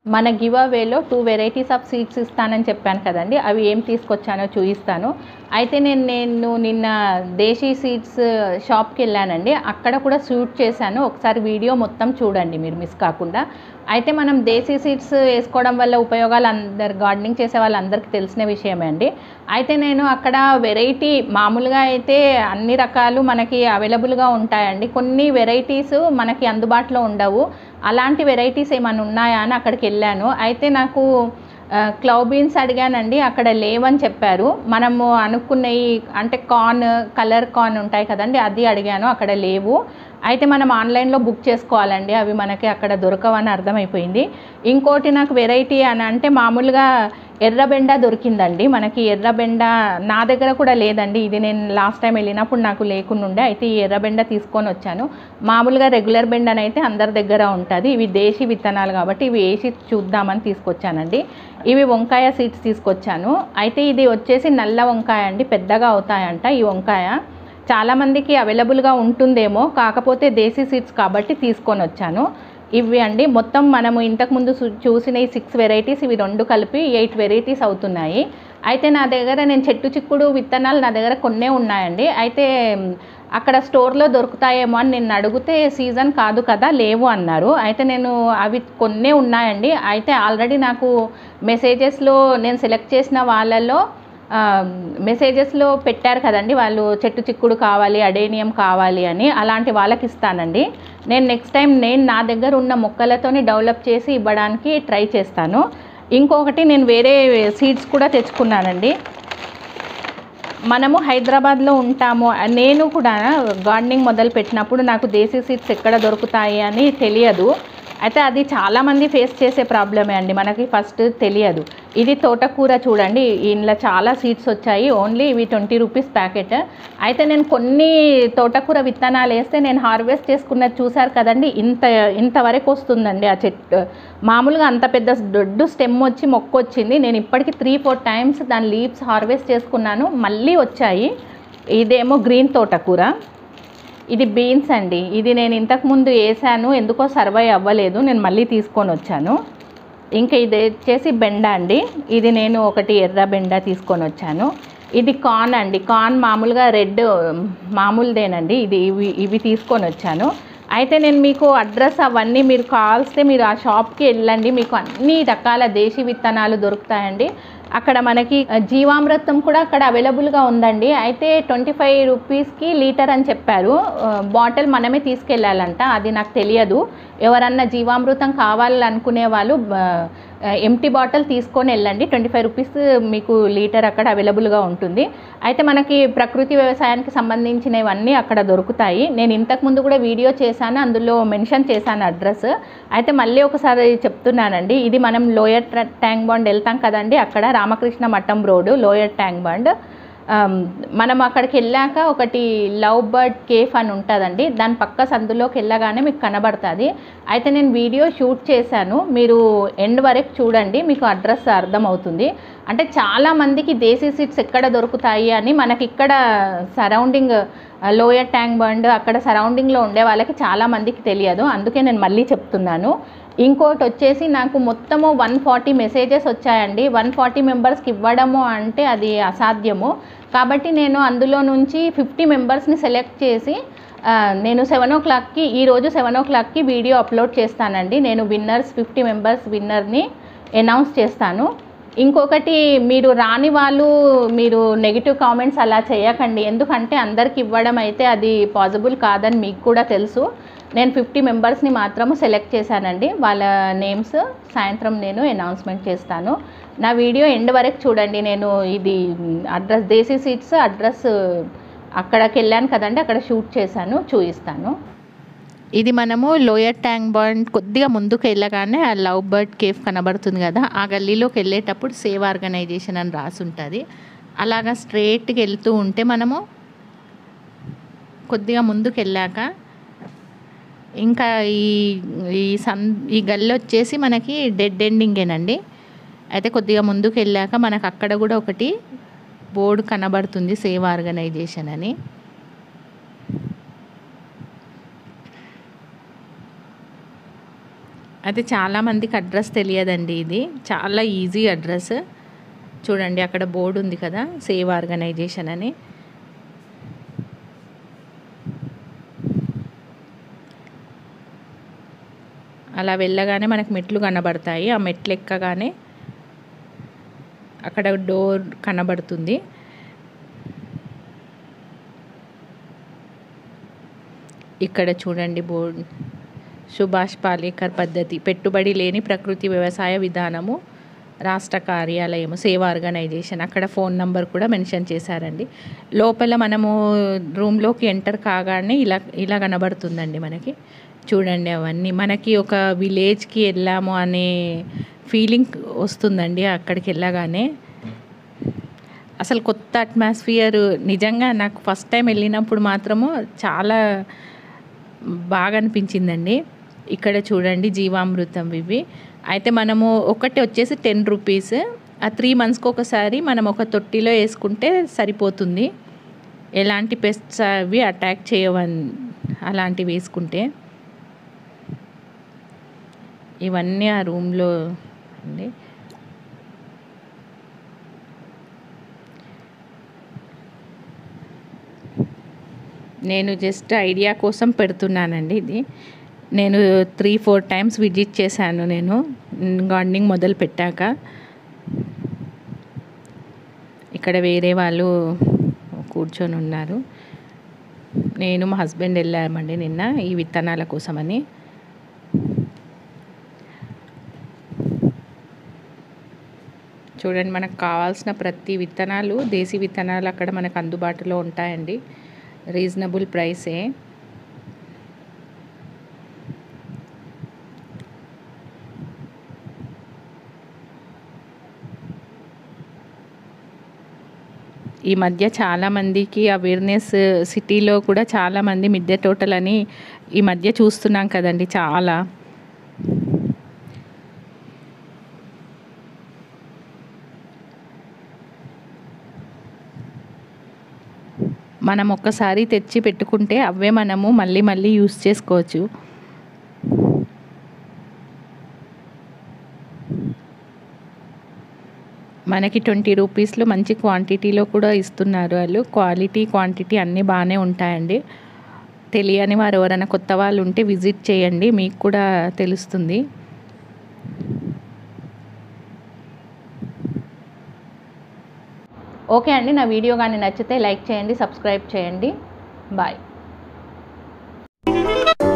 మన గివ్ అవేలో two varieties of seeds ఇస్తానని చెప్పాను కదండి అవి ఏం తీసుకొచ్చానో చూపిస్తాను అయితే నేను నేను నిన్న దేశీ సీడ్స్ షాప్కి వెళ్ళానండి అక్కడ కూడా షూట్ చేశాను ఒకసారి వీడియో మొత్తం చూడండి మీరు మిస్ కాకుండా అయితే మనం దేశీ సీడ్స్ వేసుకోవడం వల్ల ఉపయోగాలు అందరు గార్డెనింగ్ చేసే వాళ్ళందరికీ తెలిసిన విషయమే అండి అయితే నేను అక్కడ వెరైటీ మామూలుగా అయితే అన్ని రకాలు మనకి అవైలబుల్గా ఉంటాయండి కొన్ని వెరైటీస్ మనకి అందుబాటులో ఉండవు అలాంటి వెరైటీస్ ఏమైనా ఉన్నాయా అని అక్కడికి వెళ్ళాను అయితే నాకు క్లౌ బీన్స్ అడిగానండి అక్కడ లేవని చెప్పారు మనము అనుకున్నవి అంటే కార్న్ కలర్ కార్న్ ఉంటాయి కదండి అది అడిగాను అక్కడ లేవు అయితే మనం ఆన్లైన్లో బుక్ చేసుకోవాలండి అవి మనకి అక్కడ దొరకవని అర్థమైపోయింది ఇంకోటి నాకు వెరైటీ అని అంటే మామూలుగా ఎర్రబెండ దొరికిందండి మనకి ఎర్రబెండ నా దగ్గర కూడా లేదండి ఇది నేను లాస్ట్ టైం వెళ్ళినప్పుడు నాకు లేకుండా ఉండే అయితే ఈ ఎర్రబెండ తీసుకొని వచ్చాను మామూలుగా రెగ్యులర్ బెండనైతే అందరి దగ్గర ఉంటుంది ఇవి దేశీ విత్తనాలు కాబట్టి ఇవి వేసి చూద్దామని తీసుకొచ్చానండి ఇవి వంకాయ సీడ్స్ తీసుకొచ్చాను అయితే ఇది వచ్చేసి నల్ల వంకాయ అండి పెద్దగా అవుతాయంట ఈ వంకాయ చాలామందికి అవైలబుల్గా ఉంటుందేమో కాకపోతే దేశీ సీడ్స్ కాబట్టి తీసుకొని వచ్చాను ఇవి అండి మొత్తం మనము ఇంతకుముందు చూ- చూసిన ఈ సిక్స్ వెరైటీస్ ఇవి రెండు కలిపి ఎయిట్ వెరైటీస్ అవుతున్నాయి అయితే నా దగ్గర నేను చెట్టు చిక్కుడు విత్తనాలు నా దగ్గర కొన్నే ఉన్నాయండి అయితే మ్, అక్కడ స్టోర్లో దొరుకుతాయేమో అని నేను అడిగితే సీజన్ కాదు కదా లేవు అన్నారు అయితే నేను అవి కొన్నే ఉన్నాయండి అయితే ఆల్రెడీ నాకు మెసేజెస్లో నేను సెలెక్ట్ చేసిన వాళ్ళలో మెసేజెస్లో పెట్టారు కదండి వాళ్ళు చెట్టు చిక్కుడు కావాలి అడేనియం కావాలి అని అలాంటి వాళ్ళకి ఇస్తానండి నేను నెక్స్ట్ టైం నేను నా దగ్గర ఉన్న మొక్కలతోని డెవలప్ చేసి ఇవ్వడానికి ట్రై చేస్తాను ఇంకొకటి నేను వేరే సీడ్స్ కూడా తెచ్చుకున్నానండి మనము హైదరాబాద్లో ఉంటాము నేను కూడా గార్డెనింగ్ మొదలు పెట్టినప్పుడు నాకు దేశీ సీడ్స్ ఎక్కడ దొరుకుతాయి అని తెలియదు అయితే అది చాలామంది ఫేస్ చేసే ప్రాబ్లమే అండి మనకి ఫస్ట్ తెలియదు ఇది తోటకూర చూడండి ఇందులో చాలా సీడ్స్ వచ్చాయి ఓన్లీ ఇవి ట్వంటీ రూపీస్ ప్యాకెట్ అయితే నేను కొన్ని తోటకూర విత్తనాలు వేస్తే నేను హార్వెస్ట్ చేసుకున్నది చూసారు కదండి ఇంత ఇంతవరకు వస్తుందండి ఆ చెట్టు మామూలుగా అంత పెద్ద దొడ్డు స్టెమ్ వచ్చి మొక్క వచ్చింది నేను ఇప్పటికి త్రీ ఫోర్ టైమ్స్ దాని లీవ్స్ హార్వెస్ట్ చేసుకున్నాను మళ్ళీ వచ్చాయి ఇదేమో గ్రీన్ తోటకూర ఇది బీన్స్ అండి ఇది నేను ఇంతకుముందు వేసాను ఎందుకో సర్వై అవ్వలేదు నేను మళ్ళీ తీసుకొని వచ్చాను ఇంకా ఇది వచ్చేసి బెండ అండి ఇది నేను ఒకటి ఎర్ర బెండ తీసుకొని వచ్చాను ఇది కార్న్ అండి కార్న్ మామూలుగా రెడ్ మామూలుదేనండి ఇది ఇవి ఇవి తీసుకొని వచ్చాను అయితే నేను మీకు అడ్రస్ అవన్నీ మీరు కావాల్స్తే మీరు ఆ షాప్కి వెళ్ళండి మీకు అన్ని రకాల దేశీ విత్తనాలు దొరుకుతాయండి అక్కడ మనకి ఆ, జీవామృతం కూడా అక్కడ అవైలబుల్గా ఉందండి అయితే ట్వంటీ ఫైవ్ రూపీస్కి లీటర్ అని చెప్పారు ఆ, బాటిల్ మనమే తీసుకెళ్ళాలంట అది నాకు తెలియదు ఎవరన్నా జీవామృతం కావాలనుకునే వాళ్ళు ఎంటీ బాటిల్ తీసుకొని వెళ్ళండి ట్వంటీ ఫైవ్ రూపీస్ మీకు లీటర్ అక్కడ అవైలబుల్గా ఉంటుంది అయితే మనకి ప్రకృతి వ్యవసాయానికి సంబంధించినవన్నీ అక్కడ దొరుకుతాయి నేను ఇంతకుముందు కూడా వీడియో చేశాను అందులో మెన్షన్ చేశాను అడ్రస్ అయితే మళ్ళీ ఒకసారి చెప్తున్నానండి ఇది మనం లోయర్ ట్ర- ట్యాంక్ బాండ్ వెళ్తాం కదండి అక్కడ Ramakrishna Math road lower tank bund um, మనం అక్కడికి వెళ్ళాక ఒకటి లవ్ బర్డ్ కేఫ్ అని ఉంటుందండి దాని పక్క సందులోకి వెళ్ళగానే మీకు కనబడుతుంది అయితే నేను వీడియో షూట్ చేశాను మీరు ఎండ్ వరకు చూడండి మీకు అడ్రస్ అర్థమవుతుంది అంటే చాలా మందికి దేశీ సీడ్స్ ఎక్కడ దొరుకుతాయి అని మనకి ఇక్కడ సరౌండింగ్ లోయర్ ట్యాంక్ బండ్ అక్కడ సరౌండింగ్లో ఉండే వాళ్ళకి చాలా మందికి తెలియదు అందుకే నేను మళ్ళీ చెప్తున్నాను ఇంకోటి వచ్చేసి నాకు మొత్తము వన్ ఫార్టీ మెసేజెస్ వచ్చాయండి వన్ ఫార్టీ మెంబర్స్కి ఇవ్వడము అంటే అది అసాధ్యము కాబట్టి నేను అందులో నుంచి ఫిఫ్టీ మెంబర్స్ని సెలెక్ట్ చేసి ఆ, నేను సెవెన్ ఓ క్లాక్కి ఈరోజు సెవెన్ ఓ క్లాక్కి వీడియో అప్లోడ్ చేస్తానండి నేను విన్నర్స్ ఫిఫ్టీ మెంబర్స్ విన్నర్ని అనౌన్స్ చేస్తాను ఇంకొకటి మీరు రాని వాళ్ళు మీరు నెగిటివ్ కామెంట్స్ అలా చేయకండి ఎందుకంటే అందరికి ఇవ్వడం అయితే అది పాసిబుల్ కాదని మీకు కూడా తెలుసు నేను ఫిఫ్టీ మెంబర్స్ని మాత్రము సెలెక్ట్ చేశానండి వాళ్ళ నేమ్స్ సాయంత్రం నేను అనౌన్స్మెంట్ చేస్తాను నా వీడియో ఎండ్ వరకు చూడండి నేను ఇది అడ్రస్ దేశీ సీట్స్ అడ్రస్ అక్కడికి వెళ్ళాను కదండి అక్కడ షూట్ చేశాను చూపిస్తాను ఇది మనము లోయర్ ట్యాంక్ బాండ్ కొద్దిగా ముందుకు వెళ్ళగానే ఆ లవ్ బర్డ్ కేఫ్ కనబడుతుంది కదా ఆ గల్లీలోకి వెళ్ళేటప్పుడు సేవ్ ఆర్గనైజేషన్ అని రాసి ఉంటుంది అలాగా స్ట్రేట్గా వెళ్తూ ఉంటే మనము కొద్దిగా ముందుకు వెళ్ళాక ఇంకా ఈ ఈ సన్ ఈ గల్లి వచ్చేసి మనకి డెడ్ ఎండింగేనండి అయితే కొద్దిగా ముందుకు వెళ్ళాక మనకు అక్కడ కూడా ఒకటి బోర్డు కనబడుతుంది సేవ్ ఆర్గనైజేషన్ అని అయితే చాలామందికి అడ్రస్ తెలియదండి ఇది చాలా ఈజీ అడ్రస్ చూడండి అక్కడ బోర్డు ఉంది కదా సేవ్ ఆర్గనైజేషన్ అని అలా వెళ్ళగానే మనకు మెట్లు కనబడతాయి ఆ మెట్లు ఎక్కగానే అక్కడ డోర్ కనబడుతుంది ఇక్కడ చూడండి బోర్డ్ సుభాష్ పాలేకర్ పద్ధతి పెట్టుబడి లేని ప్రకృతి వ్యవసాయ విధానము రాష్ట్ర కార్యాలయము సేవా ఆర్గనైజేషన్ అక్కడ ఫోన్ నంబర్ కూడా మెన్షన్ చేశారండి లోపల మనము రూమ్లోకి ఎంటర్ కాగానే ఇలా ఇలా కనబడుతుందండి మనకి చూడండి అవన్నీ మనకి ఒక విలేజ్కి వెళ్ళాము అనే ఫీలింగ్ వస్తుందండి అక్కడికి వెళ్ళగానే అసలు కొత్త అట్మాస్ఫియర్ నిజంగా నాకు ఫస్ట్ టైం వెళ్ళినప్పుడు మాత్రము చాలా బాగా అనిపించిందండి ఇక్కడ చూడండి జీవామృతం ఇవి అయితే మనము ఒకటి వచ్చేసి టెన్ రూపీస్ ఆ త్రీ మంత్స్కి ఒకసారి మనం ఒక తొట్టిలో వేసుకుంటే సరిపోతుంది ఎలాంటి పెస్ట్స్ అవి అటాక్ చేయవని అలాంటివి వేసుకుంటే ఇవన్నీ ఆ రూమ్లో అండి నేను జస్ట్ ఐడియా కోసం పెడుతున్నానండి ఇది నేను త్రీ ఫోర్ టైమ్స్ విజిట్ చేశాను నేను గార్డెనింగ్ మొదలు పెట్టాక ఇక్కడ వేరే వాళ్ళు కూర్చొని ఉన్నారు నేను మా హస్బెండ్ వెళ్ళామండి నిన్న ఈ విత్తనాల కోసమని చూడండి మనకు కావాల్సిన ప్రతి విత్తనాలు దేశీ విత్తనాలు అక్కడ మనకు అందుబాటులో ఉంటాయండి రీజనబుల్ ప్రైసే ఈ మధ్య చాలామందికి అవేర్నెస్ సిటీలో కూడా చాలామంది మిద్దె తోటలని ఈ మధ్య చూస్తున్నాం కదండి చాలా మనం ఒక్కసారి తెచ్చి పెట్టుకుంటే అవే మనము మళ్ళీ మళ్ళీ యూస్ చేసుకోవచ్చు మనకి ట్వంటీ రూపీస్లో మంచి క్వాంటిటీలో కూడా ఇస్తున్నారు వాళ్ళు క్వాలిటీ క్వాంటిటీ అన్నీ బాగానే ఉంటాయండి తెలియని వారు ఎవరైనా కొత్త వాళ్ళు ఉంటే విజిట్ చేయండి మీకు కూడా తెలుస్తుంది ఓకే అండి నా వీడియో కానీ నచ్చితే లైక్ చేయండి సబ్స్క్రైబ్ చేయండి బాయ్